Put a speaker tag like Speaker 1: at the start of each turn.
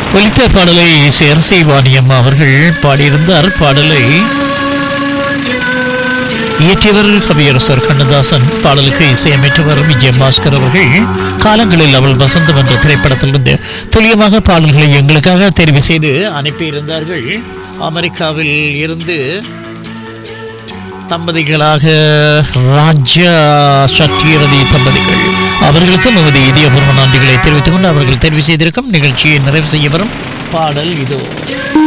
Speaker 1: ஒலித்த பாடலை சேர்சை வாணியம் அவர்கள் பாடியிருந்தார் பாடலை இயற்றியவர் கவியரசர் கண்ணதாசன் பாடலுக்கு இசையமைத்தவர் விஜயபாஸ்கர் அவர்கள் காலங்களில் அவள் வசந்தம் என்ற திரைப்படத்திலிருந்து துல்லியமாக பாடல்களை எங்களுக்காக தெரிவு செய்து அனுப்பியிருந்தார்கள் அமெரிக்காவில் இருந்து தம்பதிகளாக ராஜா சத்யவதி தம்பதிகள் அவர்களுக்கும் நமது இதயபூர்வ நன்றிகளை தெரிவித்துக் கொண்டு அவர்கள் தெரிவு செய்திருக்கும் நிகழ்ச்சியை நிறைவு செய்ய வரும் பாடல் இதோ